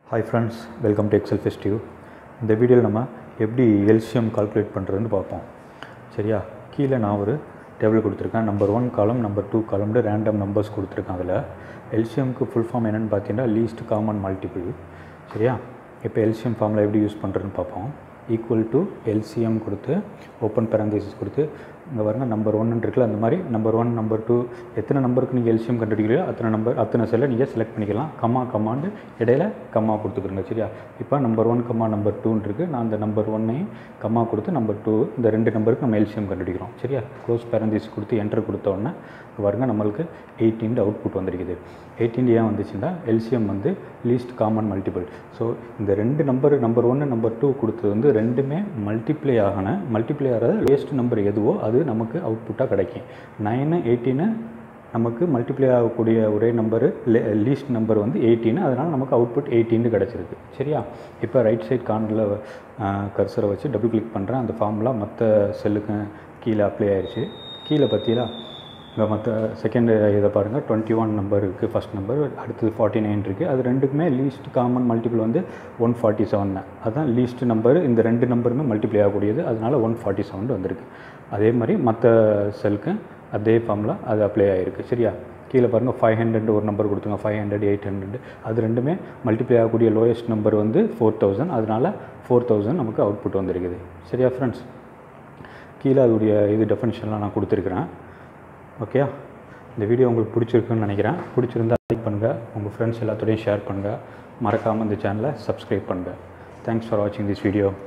hi friends welcome to Excel festive இந்த வீடியோவில் நம்ம எப்படி எல்சிஎம் கால்குலேட் பண்ணுறதுன்னு பார்ப்போம் சரியா கீழே நான் ஒரு டேபிள் கொடுத்துருக்கேன் number one column number two காலம்னு ரேண்டம் நம்பர்ஸ் கொடுத்துருக்கேன் அதில் எல்சிஎம்க்கு ஃபுல் ஃபார்ம் என்னென்னு பார்த்தீங்கன்னா லீஸ்ட் காமன் மல்டிபிள் சரியா இப்போ எல்சிஎம் ஃபார்மில் எப்படி யூஸ் பண்ணுறதுன்னு பார்ப்போம் ஈக்குவல் டு எல்சிஎம் கொடுத்து ஓப்பன் பேரந்தசிஸ் கொடுத்து இங்கே பாருங்க நம்பர் ஒன்னு இருக்குல்ல அந்த மாதிரி நம்பர் ஒன் நம்பர் டூ எத்தனை நம்பருக்கு நீங்கள் எல்சிஎம் கண்டுபிடிக்கிறீங்களோ அத்தனை நம்பர் அத்தனை செல்லை நீங்கள் செலக்ட் பண்ணிக்கலாம் கம்மா கம்மாண்டு இடையில கம்மா கொடுத்துக்கிறோங்க சரியா இப்போ நம்பர் ஒன் கம்மா நம்பர் டூன்னு இருக்குது நான் அந்த நம்பர் ஒன்னையும் கம்மா கொடுத்து நம்பர் டூ இந்த ரெண்டு நம்பருக்கு நம்ம எல்சிஎம் கண்டுபிடிக்கிறோம் சரியா க்ளோஸ் பேரந்தசிஸ் கொடுத்து என்டர் கொடுத்த உடனே பாருங்க நம்மளுக்கு எயிட்டீன் அவுட்புட் வந்திருக்குது எயிட்டீன் ஏன் வந்துச்சுன்னா எல்சிஎம் வந்து லீஸ்ட் காமன் மல்டிபிள் ஸோ இந்த ரெண்டு நம்பர் நம்பர் ஒன்று நம்பர் டூ கொடுத்தது வந்து ரெண்டுமே மல்டிப்ளை ஆகின மல்டிப்ளை ஆகிறது வேஸ்ட் நம்பர் எதுவோ அது நமக்கு அவுட்புட்டாக கிடைக்கும் நைனு எயிட்டீனு நமக்கு மல்டிப்ளை ஆகக்கூடிய ஒரே நம்பரு லீஸ்ட் நம்பர் வந்து எயிட்டீன் அதனால் நமக்கு அவுட்புட் எயிட்டீன்னு கிடச்சிருக்கு சரியா இப்போ ரைட் சைட் கார்னரில் கர்சரை வச்சு டபுள் கிளிக் பண்ணுறேன் அந்த ஃபார்முலா மற்ற செல்லுக்கு கீழே அப்ளை ஆயிடுச்சு கீழே பார்த்தீங்களா இங்கே மற்ற செகண்ட் இதை பாருங்கள் டுவெண்ட்டி ஒன் நம்பர் இருக்குது ஃபஸ்ட் நம்பர் அடுத்தது ஃபார்ட்டி நைன் இருக்குது அது ரெண்டுக்குமே லீஸ்ட் காமன் மல்டிபிள் வந்து ஒன் ஃபார்ட்டி செவன் அதுதான் லீஸ்ட் நம்பர் இந்த ரெண்டு நம்பருமே மல்டிப்ளை ஆகக்கூடியது அதனால் ஒன் ஃபார்ட்டி செவன் வந்திருக்கு அதே மாதிரி மற்ற செல்லுக்கு அதே ஃபார்மில் அது அப்ளை ஆகிருக்கு சரியா கீழே பாருங்கள் ஃபைவ் ஹண்ட்ரட் ஒரு நம்பர் கொடுத்துங்க ஃபைவ் ஹண்ட்ரட் எயிட் ஹண்ட்ரட் அது ரெண்டுமே மல்டிப்ளை ஆகக்கூடிய லோயஸ்ட் நம்பர் வந்து ஃபோர் தௌசண்ட் அதனால் ஃபோர் தௌசண்ட் நமக்கு அவுட்புட் வந்திருக்குது சரியா ஃப்ரெண்ட்ஸ் கீழே அதோடைய இது டெஃபனிஷன்லாம் நான் கொடுத்துருக்குறேன் ஓகேயா இந்த வீடியோ உங்களுக்கு பிடிச்சிருக்குன்னு நினைக்கிறேன் பிடிச்சிருந்தா லைக் பண்ணுங்கள் உங்கள் ஃப்ரெண்ட்ஸ் எல்லாத்தோடையும் ஷேர் பண்ணுங்கள் மறக்காமல் இந்த சேனலை சப்ஸ்கிரைப் பண்ணுங்கள் தேங்க்ஸ் ஃபார் வாட்சிங் திஸ் வீடியோ